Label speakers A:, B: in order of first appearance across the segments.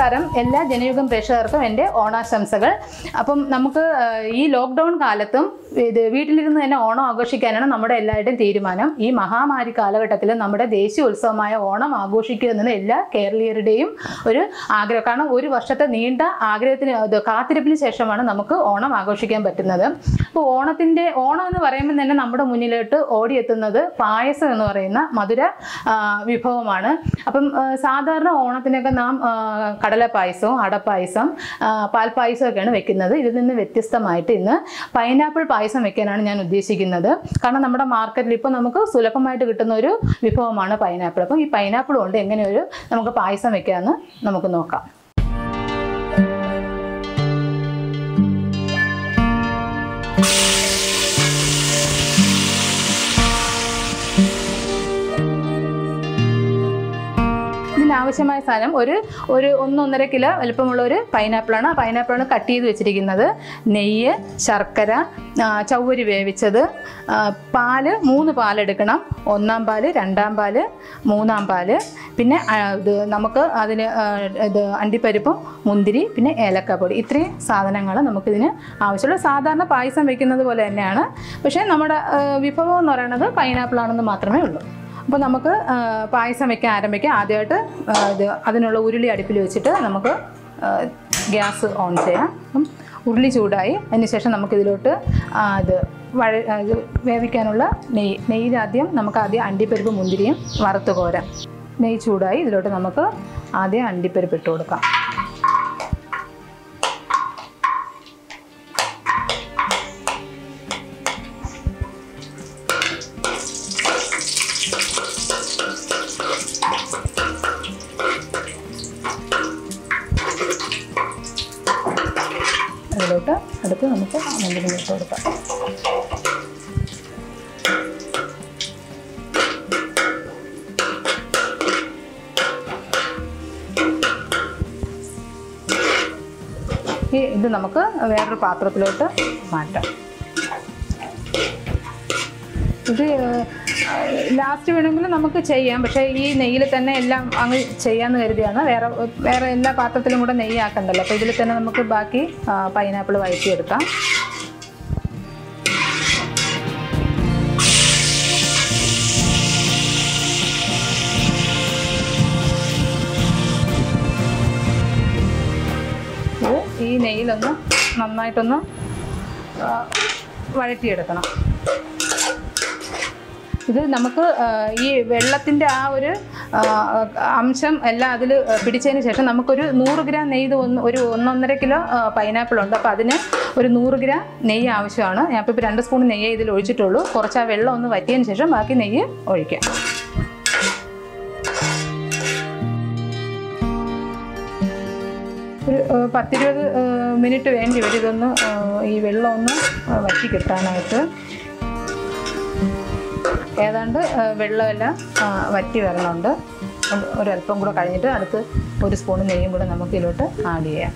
A: നമസ്കാരം എല്ലാ ജനയുഗം പ്രേക്ഷകർക്കും എൻ്റെ ഓണാശംസകൾ അപ്പം നമുക്ക് ആ, ഈ ലോക്ക്ഡൗൺ കാലത്തും ഇത് വീട്ടിലിരുന്ന് തന്നെ ഓണം ആഘോഷിക്കാനാണ് നമ്മുടെ എല്ലാവരുടെയും തീരുമാനം ഈ മഹാമാരി കാലഘട്ടത്തിൽ നമ്മുടെ ദേശീയ ഉത്സവമായ ഓണം ആഘോഷിക്കുക എന്നത് എല്ലാ കേരളീയരുടെയും ഒരു ആഗ്രഹം കാരണം ഒരു വർഷത്തെ നീണ്ട ആഗ്രഹത്തിന് ഇത് കാത്തിരിപ്പിന് ശേഷമാണ് നമുക്ക് ഓണം ആഘോഷിക്കാൻ പറ്റുന്നത് അപ്പോൾ ഓണത്തിൻ്റെ ഓണം എന്ന് പറയുമ്പോൾ തന്നെ നമ്മുടെ മുന്നിലോട്ട് ഓടിയെത്തുന്നത് പായസം എന്ന് പറയുന്ന മധുര ആ, വിഭവമാണ് അപ്പം ആ, സാധാരണ ഓണത്തിനൊക്കെ നാം ആ, കടല പായസവും അടപ്പായസം ആ, പാൽപ്പായസം ഒക്കെയാണ് വെക്കുന്നത് ഇതിൽ നിന്ന് വ്യത്യസ്തമായിട്ട് ഇന്ന് പൈനാപ്പിൾ പായസം വെക്കാനാണ് ഞാൻ ഉദ്ദേശിക്കുന്നത് കാരണം നമ്മുടെ മാർക്കറ്റിൽ ഇപ്പോൾ നമുക്ക് സുലഭമായിട്ട് കിട്ടുന്ന ഒരു വിഭവമാണ് പൈനാപ്പിൾ അപ്പം ഈ പൈനാപ്പിൾ കൊണ്ട് എങ്ങനെ ഒരു നമുക്ക് പായസം വെക്കാമെന്ന് നമുക്ക് നോക്കാം ഇതിനാവശ്യമായ സാധനം ഒരു ഒരു ഒന്നൊന്നര കിലോ വലുപ്പമുള്ള ഒരു പൈനാപ്പിളാണ് ആ പൈനാപ്പിളാണ് കട്ട് ചെയ്ത് വെച്ചിരിക്കുന്നത് നെയ്യ് ശർക്കര ആ, ചവ്വരി വേവിച്ചത് ആ, പാല് മൂന്ന് പാലെടുക്കണം ഒന്നാം പാല് രണ്ടാം പാല് മൂന്നാം പാല് പിന്നെ ആ, ഇത് നമുക്ക് അതിന് ആ, ഇത് അണ്ടിപ്പരിപ്പും മുന്തിരി പിന്നെ ഏലക്കപ്പൊടി ഇത്രയും സാധനങ്ങൾ നമുക്കിതിന് ആവശ്യമുള്ള സാധാരണ പായസം വെക്കുന്നത് പോലെ തന്നെയാണ് പക്ഷേ നമ്മുടെ ആ, വിഭവം എന്ന് പറയുന്നത് പൈനാപ്പിൾ ആണെന്ന് മാത്രമേ ഉള്ളൂ അപ്പോൾ നമുക്ക് ആ, പായസം വെക്കാൻ ആരംഭിക്കാം ആദ്യമായിട്ട് ആ, ഇത് അതിനുള്ള ഉരുളി അടുപ്പിൽ വെച്ചിട്ട് നമുക്ക് ആ, ഗ്യാസ് ഓൺ ചെയ്യാം അപ്പം ഉരുളി ചൂടായി അതിന് ശേഷം നമുക്കിതിലോട്ട് ആ, ഇത് വഴ ആ, ഇത് വേവിക്കാനുള്ള നെയ്യ് നെയ്യിൽ ആദ്യം നമുക്ക് ആദ്യം അണ്ടിപ്പരിപ്പ് മുന്തിരിയും വറുത്ത് കോരാം നെയ്യ് ചൂടായി ഇതിലോട്ട് നമുക്ക് ആദ്യം അണ്ടിപ്പരിപ്പ് ഇട്ട് കൊടുക്കാം അതിലോട്ട് അടുത്ത് നമുക്ക് മുന്തിരി ഇട്ട് കൊടുക്കാം ഈ ഇത് നമുക്ക് വേറൊരു പാത്രത്തിലോട്ട് മാറ്റാം ഇത് ലാസ്റ്റ് വേണമെങ്കിൽ നമുക്ക് ചെയ്യാം പക്ഷേ ഈ നെയ്യിൽ തന്നെ എല്ലാം അങ്ങ് ചെയ്യാമെന്ന് കരുതിയാണ് വേറെ വേറെ എല്ലാ പാത്രത്തിലും കൂടെ നെയ്യാക്കണ്ടല്ലോ അപ്പോൾ ഇതിൽ തന്നെ നമുക്ക് ബാക്കി പൈനാപ്പിൾ വഴറ്റിയെടുക്കാം ഇത് ഈ നെയ്യിലൊന്ന് നന്നായിട്ടൊന്ന് ആ, വഴറ്റിയെടുക്കണം ഇത് നമുക്ക് ആ, ഈ വെള്ളത്തിൻ്റെ ആ ഒരു ആ, അംശം എല്ലാം അതിൽ പിടിച്ചതിന് ശേഷം നമുക്കൊരു നൂറ് ഗ്രാം നെയ്ത് ഒന്ന് ഒരു ഒന്നൊന്നര കിലോ പൈനാപ്പിൾ ഉണ്ട് അപ്പോൾ അതിന് ഒരു നൂറ് ഗ്രാം നെയ്യ് ആവശ്യമാണ് ഞാൻ ഇപ്പോൾ രണ്ട് സ്പൂൺ നെയ്യേ ഇതിൽ ഒഴിച്ചിട്ടുള്ളൂ കുറച്ച് ആ വെള്ളം ഒന്ന് വറ്റിയതിന് ശേഷം ബാക്കി നെയ്യ് ഒഴിക്കാം ഒരു ആ, പത്തിരുപത് ആ, മിനിറ്റ് വേണ്ടി വരും ഇതൊന്ന് ആ, ഈ വെള്ളം ഒന്ന് ആ, വറ്റി കിട്ടാനായിട്ട് ഏതാണ്ട് ആ, വെള്ളമെല്ലാം ആ, വറ്റി വരണുണ്ട് ഒരു- ഒരല്പം കൂടെ കഴിഞ്ഞിട്ട് അടുത്ത് ഒരു സ്പൂൺ നെയ്യും കൂടെ നമുക്ക് ഇതിലോട്ട് ആഡ് ചെയ്യാം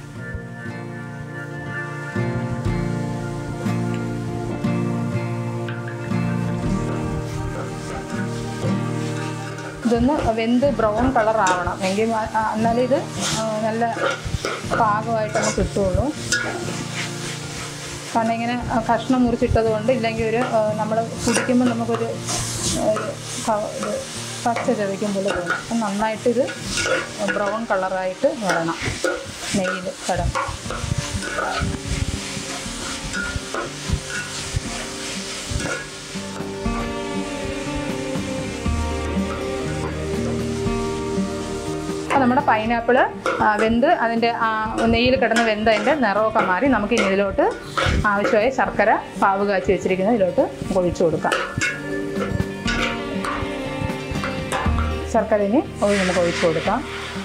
A: ഇതൊന്ന് വെന്ത് ബ്രൗൺ കളർ ആവണം എങ്കിൽ മാ- ആ, എന്നാലേ ഇത് ആ, നല്ല പാകമായിട്ട് നമുക്ക് കിട്ടുള്ളൂ കാരണം ഇങ്ങനെ ആ, കഷ്ണം മുറിച്ചിട്ടത് കൊണ്ട് ഇല്ലെങ്കിൽ ഒരു നമ്മൾ കുടിക്കുമ്പോൾ നമുക്കൊരു ഒരു ക- ഇത് പച്ച ചതയ്ക്കും പോലെ തോന്നും അപ്പം നന്നായിട്ട് ഇത് ബ്രൗൺ കളറായിട്ട് വരണം നെയ്യിൽ കടം അപ്പോൾ നമ്മുടെ പൈനാപ്പിൾ വെന്ത് അതിൻ്റെ നെയ്യിൽ കിടന്ന് വെന്ത് അതിൻ്റെ നിറമൊക്കെ മാറി നമുക്ക് ഇനി ഇതിലോട്ട് ആവശ്യമായ ശർക്കര പാവ് കാച്ചി വെച്ചിരിക്കുന്നത് ഇതിലോട്ട് ഒഴിച്ചു കൊടുക്കാം ശർക്കര ഇനി ഒഴി നമുക്ക് ഒഴിച്ചു കൊടുക്കാം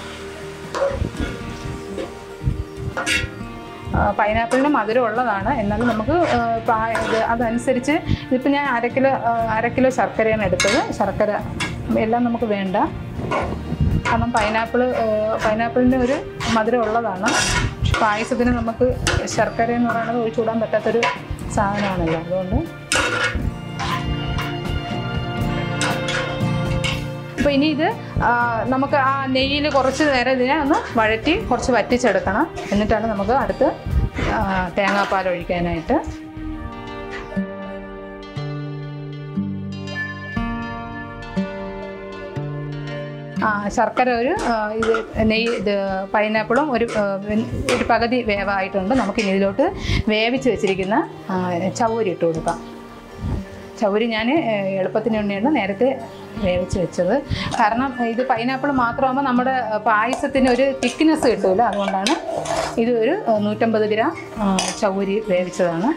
A: ആ, പൈനാപ്പിളിന് മധുരം ഉള്ളതാണ് എന്നാലും നമുക്ക് ആ, പാ- ഇത് അതനുസരിച്ച് ഇതിപ്പോൾ ഞാൻ അര കിലോ ആ, അര കിലോ ശർക്കരയാണ് എടുത്തത് ശർക്കര എല്ലാം നമുക്ക് വേണ്ട കാരണം പൈനാപ്പിൾ പൈനാപ്പിളിൻ്റെ ഒരു മധുരം ഉള്ളതാണ് പക്ഷെ പായസത്തിന് നമുക്ക് ശർക്കര എന്ന് പറയുന്നത് ഒഴിച്ചുകൂടാൻ പറ്റാത്തൊരു സാധനമാണല്ലോ അതുകൊണ്ട് അപ്പോൾ ഇനി ഇത് ആ, നമുക്ക് ആ നെയ്യിൽ കുറച്ച് നേരം ഇതിനെ ഒന്ന് വഴറ്റി കുറച്ച് വറ്റിച്ചെടുക്കണം എന്നിട്ടാണ് നമുക്ക് അടുത്ത് ആ, തേങ്ങാപ്പാൽ ഒഴിക്കാനായിട്ട് ആ, ശർക്കര ഒരു ആ, ഇത് നെയ്യ് ഇത് പൈനാപ്പിളും ഒരു ആ, വെൻ- ഒരു പകുതി വേവായിട്ടുണ്ട് നമുക്കിനി ഇതിലോട്ട് വേവിച്ച് വെച്ചിരിക്കുന്ന ആ, ചൗരി ഇട്ട് കൊടുക്കാം ചൗരി ഞാൻ എളുപ്പത്തിന് വേണ്ടിയാണ് നേരത്തെ വേവിച്ച് വെച്ചത് കാരണം ഇത് പൈനാപ്പിൾ മാത്രമാകുമ്പോൾ നമ്മുടെ പായസത്തിന് ഒരു തിക്നെസ് കിട്ടില്ല അതുകൊണ്ടാണ് ഇത് ഒരു ആ, നൂറ്റമ്പത് ഗ്രാം ആ, ചൗരി വേവിച്ചതാണ്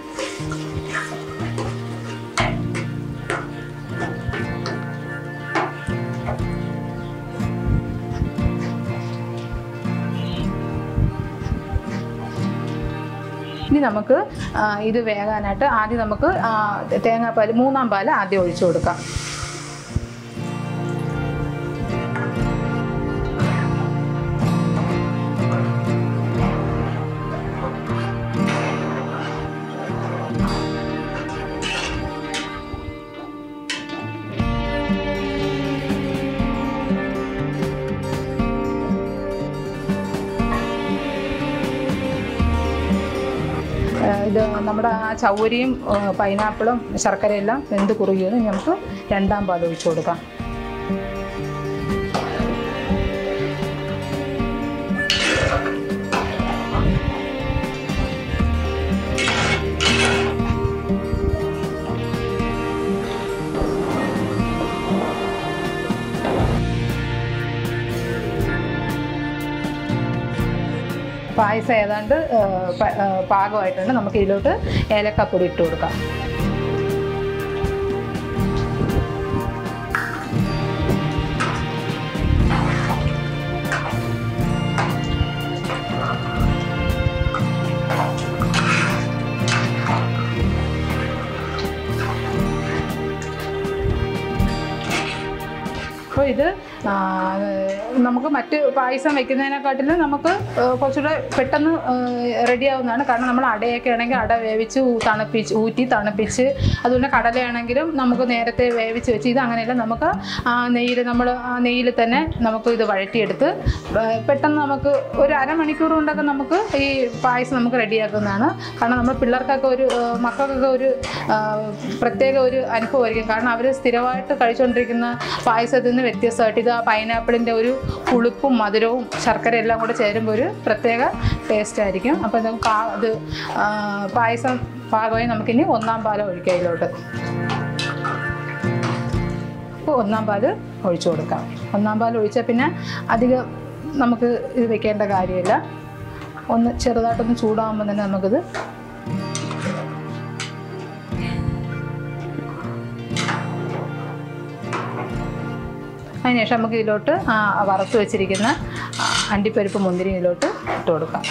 A: ഇനി നമുക്ക് ആ, ഇത് വേകാനായിട്ട് ആദ്യം നമുക്ക് ആ, തേങ്ങാപ്പാൽ മൂന്നാം പാൽ ആദ്യം ഒഴിച്ചു കൊടുക്കാം ആ, ഇത് നമ്മുടെ ആ ചൗരിയും ആ, പൈനാപ്പിളും ശർക്കരയെല്ലാം വെന്ത് കുറുകിയത് നമുക്ക് രണ്ടാം പാൽ ഒഴിച്ചു കൊടുക്കാം പായസം ഏതാണ്ട് ആ, പ- ആ, പാകമായിട്ടുണ്ട് നമുക്ക് ഇതിലോട്ട് ഏലക്കാപ്പൊടി ഇട്ട് കൊടുക്കാം അപ്പോൾ ഇത് ആ, നമുക്ക് മറ്റ് പായസം വെക്കുന്നതിനെക്കാട്ടിലും നമുക്ക് ആ, കുറച്ചുകൂടെ പെട്ടെന്ന് റെഡി ആവുന്നതാണ് കാരണം നമ്മൾ അടയൊക്കെ ആണെങ്കിൽ അട വേവിച്ച് ഊ- തണുപ്പിച്ച് ഊറ്റി തണുപ്പിച്ച് അതുപോലെ കടലയാണെങ്കിലും നമുക്ക് നേരത്തെ വേവിച്ച് വെച്ച് ഇത് അങ്ങനെയല്ല നമുക്ക് ആ നെയ്യിൽ നമ്മൾ ആ നെയ്യിൽ തന്നെ നമുക്ക് ഇത് വഴറ്റിയെടുത്ത് ആ, പെട്ടെന്ന് നമുക്ക് ഒരു അരമണിക്കൂർ കൊണ്ടൊക്കെ നമുക്ക് ഈ പായസം നമുക്ക് റെഡിയാക്കുന്നതാണ് കാരണം നമ്മൾ പിള്ളേർക്കൊക്കെ ഒരു ആ, മക്കൾക്കൊക്കെ ഒരു ആ, പ്രത്യേക ഒരു അനുഭവമായിരിക്കും കാരണം അവർ സ്ഥിരമായിട്ട് കഴിച്ചുകൊണ്ടിരിക്കുന്ന പായസത്തിൽ നിന്ന് വ്യത്യസ്തമായിട്ട് ഇത് ആ പൈനാപ്പിളിൻ്റെ ഒരു പുളിപ്പും മധുരവും ശർക്കര എല്ലാം കൂടെ ചേരുമ്പോൾ ഒരു പ്രത്യേക ടേസ്റ്റ് ആയിരിക്കും അപ്പോൾ നമുക്ക് പാ- ഇത് ആ, പായസം പാകമായി നമുക്കിനി ഒന്നാം പാലം ഒഴിക്കാം ഇതിലോട്ട് അപ്പോൾ ഒന്നാം പാല് ഒഴിച്ചു കൊടുക്കാം ഒന്നാം പാൽ ഒഴിച്ചാൽ പിന്നെ അധികം നമുക്ക് ഇത് വെക്കേണ്ട കാര്യമില്ല ഒന്ന് ചെറുതായിട്ടൊന്ന് ചൂടാകുമ്പോൾ തന്നെ നമുക്കിത് അതിനുശേഷം നമുക്ക് ഇതിലോട്ട് ആ വറുത്ത് വെച്ചിരിക്കുന്ന ആ, അണ്ടിപ്പരിപ്പ് മുന്തിരി ഇതിലോട്ട് ഇട്ട് കൊടുക്കാം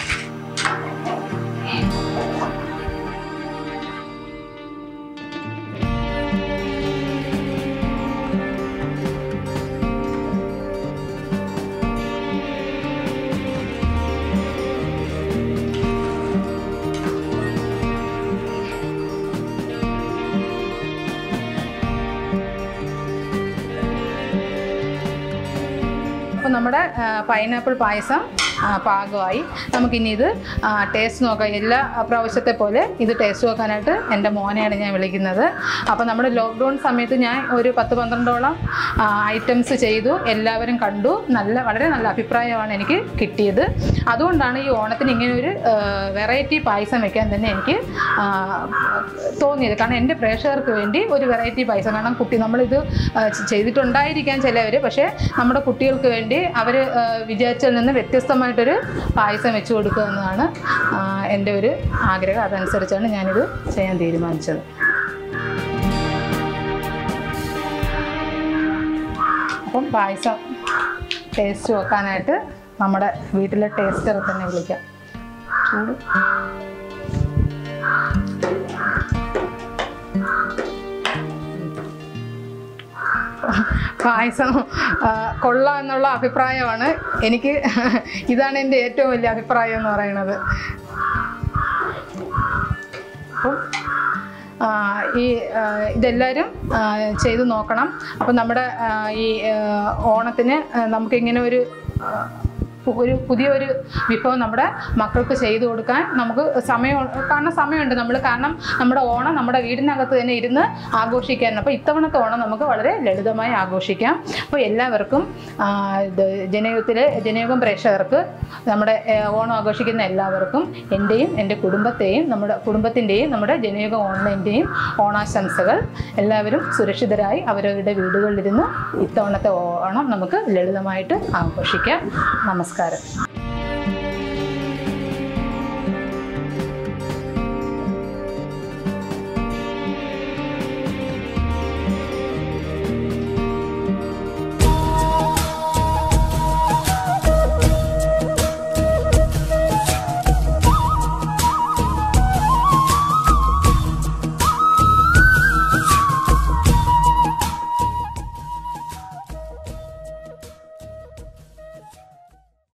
A: അപ്പോൾ നമ്മുടെ പൈനാപ്പിൾ പായസം ആ, പാകമായി നമുക്കിനി ഇത് ടേസ്റ്റ് നോക്കാം എല്ലാ പ്രാവശ്യത്തെ പോലെ ഇത് ടേസ്റ്റ് നോക്കാനായിട്ട് എൻ്റെ മോനെയാണ് ഞാൻ വിളിക്കുന്നത് അപ്പോൾ നമ്മുടെ ലോക്ക്ഡൗൺ സമയത്ത് ഞാൻ ഒരു പത്ത് പന്ത്രണ്ടോളം ഐറ്റംസ് ചെയ്തു എല്ലാവരും കണ്ടു നല്ല വളരെ നല്ല അഭിപ്രായമാണ് എനിക്ക് കിട്ടിയത് അതുകൊണ്ടാണ് ഈ ഓണത്തിന് ഇങ്ങനെ ഒരു വെറൈറ്റി പായസം വെക്കാൻ തന്നെ എനിക്ക് ആ, തോന്നിയത് കാരണം എൻ്റെ പ്രേക്ഷകർക്ക് വേണ്ടി ഒരു വെറൈറ്റി പായസം കാരണം കുട്ടി നമ്മളിത് ആ, ചെയ്തിട്ടുണ്ടായിരിക്കാം ചിലവർ പക്ഷേ നമ്മുടെ കുട്ടികൾക്ക് വേണ്ടി അവർ വിചാരിച്ചതിൽ നിന്ന് വ്യത്യസ്തമായിട്ടൊരു പായസം വെച്ച് കൊടുക്കുക എന്നതാണ് ആ, എൻ്റെ ഒരു ആഗ്രഹം അതനുസരിച്ചാണ് ഞാനിത് ചെയ്യാൻ തീരുമാനിച്ചത് അപ്പം പായസം ടേസ്റ്റ് വെക്കാനായിട്ട് നമ്മുടെ വീട്ടിലെ ടേസ്റ്ററെ തന്നെ വിളിക്കാം ചൂട് പായസം ആ, കൊള്ളാം എന്നുള്ള അഭിപ്രായമാണ് എനിക്ക് ഇതാണ് എൻ്റെ ഏറ്റവും വലിയ അഭിപ്രായം എന്ന് പറയുന്നത് അപ്പം ആ, ഈ ആ, ഇതെല്ലാവരും ആ, ചെയ്തു നോക്കണം അപ്പം നമ്മുടെ ആ, ഈ ആ, ഓണത്തിന് ആ, നമുക്കിങ്ങനെ ഒരു ആ, ഒരു പുതിയൊരു വിഭവം നമ്മുടെ മക്കൾക്ക് ചെയ്തു കൊടുക്കാൻ നമുക്ക് സമയം കാരണം സമയമുണ്ട് നമ്മൾ കാരണം നമ്മുടെ ഓണം നമ്മുടെ വീടിനകത്ത് തന്നെ ഇരുന്ന് ആഘോഷിക്കാൻ അപ്പോൾ ഇത്തവണത്തെ ഓണം നമുക്ക് വളരെ ലളിതമായി ആഘോഷിക്കാം അപ്പോൾ എല്ലാവർക്കും ആ, ഇത് ജനയുഗത്തിലെ ജനയുഗം പ്രേക്ഷകർക്ക് നമ്മുടെ ഏ, ഓണം ആഘോഷിക്കുന്ന എല്ലാവർക്കും എൻ്റെയും എൻ്റെ കുടുംബത്തെയും നമ്മുടെ കുടുംബത്തിൻ്റെയും നമ്മുടെ ജനയുഗം ഓൺലൈൻ്റെയും ഓണാശംസകൾ എല്ലാവരും സുരക്ഷിതരായി അവരവരുടെ വീടുകളിലിരുന്ന് ഇത്തവണത്തെ ഓണം നമുക്ക് ലളിതമായിട്ട് ആഘോഷിക്കാം നമസ്കാരം